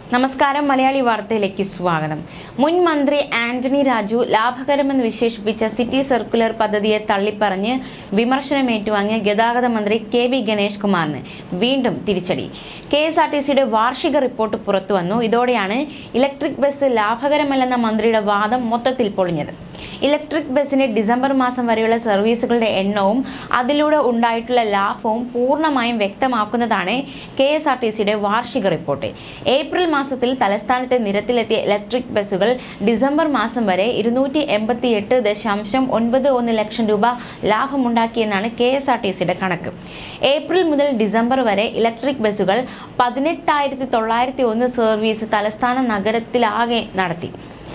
നമസ്കാരം മലയാളി വാർത്തയിലേക്ക് സ്വാഗതം മുൻ മന്ത്രി ആന്റണി രാജു ലാഭകരമെന്ന് വിശേഷിപ്പിച്ച സിറ്റി സർക്കുലർ പദ്ധതിയെ തള്ളിപ്പറഞ്ഞ് വിമർശനം ഏറ്റുവാങ്ങിയ ഗതാഗത മന്ത്രി കെ വി ഗണേഷ് കുമാറിന് വീണ്ടും തിരിച്ചടി കെ എസ് ആർ ടി സിയുടെ വാർഷിക റിപ്പോർട്ട് പുറത്തുവന്നു ഇതോടെയാണ് ഇലക്ട്രിക് ബസ് ലാഭകരമല്ലെന്ന മന്ത്രിയുടെ വാദം മൊത്തത്തിൽ പൊളിഞ്ഞത് ഇലക്ട്രിക് ബസിന്റെ ഡിസംബർ മാസം വരെയുള്ള സർവീസുകളുടെ എണ്ണവും അതിലൂടെ ഉണ്ടായിട്ടുള്ള ലാഭവും പൂർണ്ണമായും വ്യക്തമാക്കുന്നതാണ് കെ എസ് ആർ ടി സിയുടെ വാർഷിക റിപ്പോർട്ട് ഏപ്രിൽ മാസത്തിൽ തലസ്ഥാനത്തെ നിരത്തിലെത്തിയ ഇലക്ട്രിക് ബസ്സുകൾ ഡിസംബർ മാസം വരെ ഇരുന്നൂറ്റി എൺപത്തി എട്ട് ദശാംശം ഒൻപത് ഒന്ന് ലക്ഷം രൂപ ലാഭമുണ്ടാക്കിയെന്നാണ് കെ എസ് ആർ ടി സിയുടെ കണക്ക് ഏപ്രിൽ മുതൽ ഡിസംബർ വരെ ഇലക്ട്രിക് ബസ്സുകൾ പതിനെട്ടായിരത്തി തൊള്ളായിരത്തി ഒന്ന് സർവീസ് തലസ്ഥാന നഗരത്തിലാകെ നടത്തി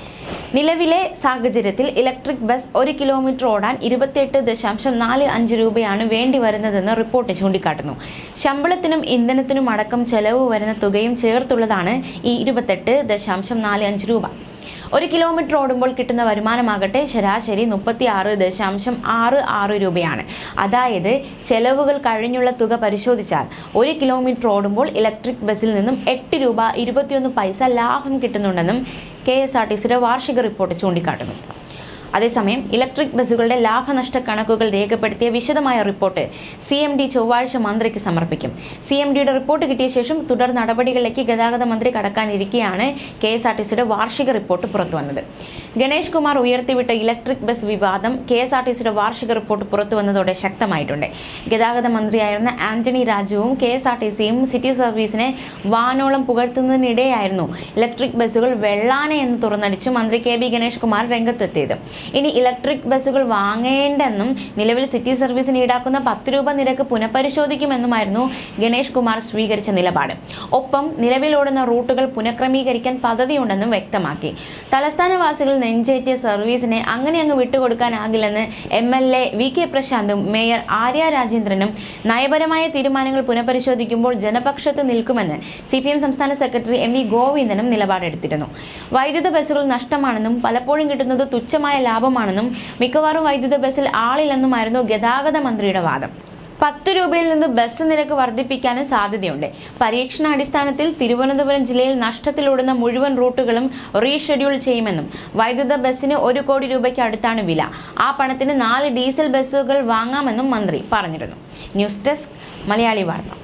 നിലവിലെ സാഹചര്യത്തിൽ ഇലക്ട്രിക് ബസ് ഒരു കിലോമീറ്റർ ഓടാൻ ഇരുപത്തിയെട്ട് ദശാംശം നാല് അഞ്ച് രൂപയാണ് വേണ്ടി വരുന്നതെന്ന് റിപ്പോർട്ട് ചൂണ്ടിക്കാട്ടുന്നു ശമ്പളത്തിനും ഇന്ധനത്തിനും അടക്കം ചെലവ് വരുന്ന തുകയും ചേർത്തുള്ളതാണ് ഈ ഇരുപത്തെട്ട് ദശാംശം നാല് അഞ്ച് രൂപ ഒരു കിലോമീറ്റർ ഓടുമ്പോൾ കിട്ടുന്ന വരുമാനമാകട്ടെ ശരാശരി മുപ്പത്തി ആറ് ദശാംശം ആറ് ആറ് രൂപയാണ് അതായത് ചെലവുകൾ കഴിഞ്ഞുള്ള തുക പരിശോധിച്ചാൽ ഒരു കിലോമീറ്റർ ഓടുമ്പോൾ ഇലക്ട്രിക് ബസ്സിൽ നിന്നും എട്ട് രൂപ ഇരുപത്തിയൊന്ന് പൈസ ലാഭം കിട്ടുന്നുണ്ടെന്നും കെ എസ് ആർ ടി സിയുടെ വാർഷിക റിപ്പോർട്ട് ചൂണ്ടിക്കാട്ടുന്നു അതേസമയം ഇലക്ട്രിക് ബസ്സുകളുടെ ലാഭനഷ്ട കണക്കുകൾ രേഖപ്പെടുത്തിയ വിശദമായ റിപ്പോർട്ട് സി എം ഡി ചൊവ്വാഴ്ച മന്ത്രിക്ക് സമർപ്പിക്കും സി എം ഡിയുടെ റിപ്പോർട്ട് കിട്ടിയ ശേഷം തുടർ നടപടികളിലേക്ക് ഗതാഗത മന്ത്രി കടക്കാനിരിക്കെയാണ് കെ എസ് ആർ ടി സിയുടെ വാർഷിക റിപ്പോർട്ട് പുറത്തുവന്നത് ഗണേഷ് കുമാർ ഉയർത്തിവിട്ട ഇലക്ട്രിക് ബസ് വിവാദം കെ എസ് ആർ ടി സിയുടെ വാർഷിക റിപ്പോർട്ട് പുറത്തുവന്നതോടെ ശക്തമായിട്ടുണ്ട് ഗതാഗത മന്ത്രിയായിരുന്ന ആന്റണി രാജുവും കെ എസ് ആർ ടി സിയും സിറ്റി സർവീസിനെ വാനോളം പുകഴ്ത്തുന്നതിനിടെയായിരുന്നു ഇലക്ട്രിക് ബസ്സുകൾ വെള്ളാനെ എന്ന് തുറന്നടിച്ച് മന്ത്രി കെ ബി ഗണേഷ് കുമാർ രംഗത്തെത്തിയത് ഇനി ഇലക്ട്രിക് ബസ്സുകൾ വാങ്ങേണ്ടെന്നും നിലവിൽ സിറ്റി സർവീസിന് ഈടാക്കുന്ന പത്ത് രൂപ നിരക്ക് പുനഃപരിശോധിക്കുമെന്നുമായിരുന്നു ഗണേഷ് കുമാർ സ്വീകരിച്ച നിലപാട് ഒപ്പം നിലവിലോടുന്ന റൂട്ടുകൾ പുനഃക്രമീകരിക്കാൻ പദ്ധതിയുണ്ടെന്നും വ്യക്തമാക്കി തലസ്ഥാനവാസികൾ നെഞ്ചേറ്റിയ സർവീസിനെ അങ്ങനെ അങ്ങ് വിട്ടുകൊടുക്കാനാകില്ലെന്ന് M L A V K പ്രശാന്തും മേയർ ആര്യ രാജേന്ദ്രനും നയപരമായ തീരുമാനങ്ങൾ പുനഃപരിശോധിക്കുമ്പോൾ ജനപക്ഷത്ത് നിൽക്കുമെന്ന് സി പി എം സംസ്ഥാന സെക്രട്ടറി എം വി ഗോവിന്ദനും നിലപാടെടുത്തിരുന്നു വൈദ്യുത ബസ്സുകൾ നഷ്ടമാണെന്നും പലപ്പോഴും കിട്ടുന്നത് തുച്ഛമായ ലാഭമാണെന്നും മിക്കവാറും വൈദ്യുത ബസ്സിൽ ആളില്ലെന്നുമായിരുന്നു ഗതാഗത മന്ത്രിയുടെ വാദം പത്ത് രൂപയിൽ നിന്ന് ബസ് നിരക്ക് വർദ്ധിപ്പിക്കാനും സാധ്യതയുണ്ട് പരീക്ഷണാടിസ്ഥാനത്തിൽ തിരുവനന്തപുരം ജില്ലയിൽ നഷ്ടത്തിലോടുന്ന മുഴുവൻ റൂട്ടുകളും റീഷെഡ്യൂൾ ചെയ്യുമെന്നും വൈദ്യുത ബസ്സിന് ഒരു കോടി രൂപയ്ക്ക് അടുത്താണ് വില ആ പണത്തിന് നാല് ഡീസൽ ബസ്സുകൾ വാങ്ങാമെന്നും മന്ത്രി പറഞ്ഞിരുന്നു ന്യൂസ് ഡെസ്ക് മലയാളി വാർത്ത